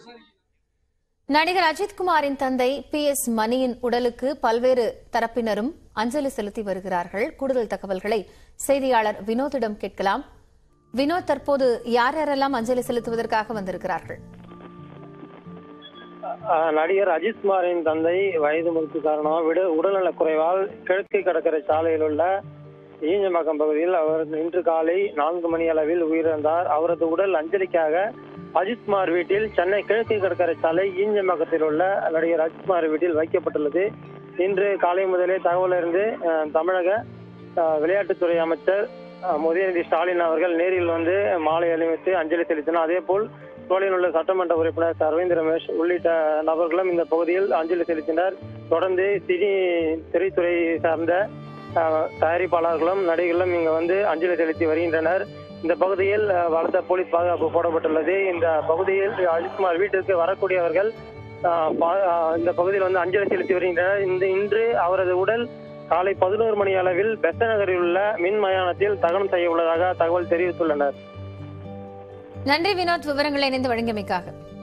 நடிகர் அஜித்குமாரின் தந்தை B S மணியின் உடலுக்கு பல்வேறு தரப்பினரும் அஞ்சலி செலுத்தி வருகிறார்கள் கூடுதல் தகவல்களை செய்தியாளர் வினோதிடம் கேட்கலாம் வினோத் தற்போது யார் யாரெல்லாம் அஞ்சலி செலுத்துவதற்காக வந்திருக்கிறார்கள் அஹ் நடிகர் அஜித்குமாரின் தந்தை வயது முறிப்பு காரணமாக விட உடல்நலக் குறைவால் கிழக்கு கடற்கரை சாலையில் உள்ள ஈஞ்சம்பாக்கம் பகுதியில் அவர் இன்று காலை நான்கு மணி அளவில் உயிரிழந்தார் அவரது உடல் அஞ்சலிக்காக அஜித்குமார் வீட்டில் சென்னை கிழக்கு கடற்கரை சாலை ஈஞ்சம்பாக்கத்தில் உள்ள நடிகர் அஜித்குமார் வீட்டில் வைக்கப்பட்டுள்ளது இன்று காலை முதலே தகவல் இருந்து அஹ், தமிழக அஹ், விளையாட்டுத்துறை அமைச்சர் அஹ், உதயநிதி ஸ்டாலின் அவர்கள் நேரில் வந்து மாலை அணிவித்து அஞ்சலி செலுத்தினார் அதே போல் தோழியில் உள்ள சட்டமன்ற உறுப்பினர் அரவிந்த் ரமேஷ் உள்ளிட்ட நபர்களும் இந்த பகுதியில் அஞ்சலி செலுத்தினர் தொடர்ந்து திரி திரைத்துறை சார்ந்த அஹ், தயாரிப்பாளர்களும் நடிகர்களும் இங்கு வந்து அஞ்சலி செலுத்தி வருகின்றனர் இந்த பகுதியில் அஹ், பலத்த போலீஸ் பாதுகாப்பு போடப்பட்டுள்ளது இந்த பகுதியில் அஜித்குமார் வீட்டிற்கு வரக்கூடியவர்கள் அஹ், பா- அஹ், இந்த பகுதியில் வந்து அஞ்சலி செலுத்தி வருகின்றனர் இந்த இன்று அவரது உடல் காலை பதினோரு மணி அளவில் பெத்த நகரில் உள்ள மின் மயானத்தில் தகனம் செய்ய உள்ளதாக தகவல் தெரிவித்துள்ளனர் நன்றி வினோத் விவரங்களை இணைந்து வழங்கியமைக்காக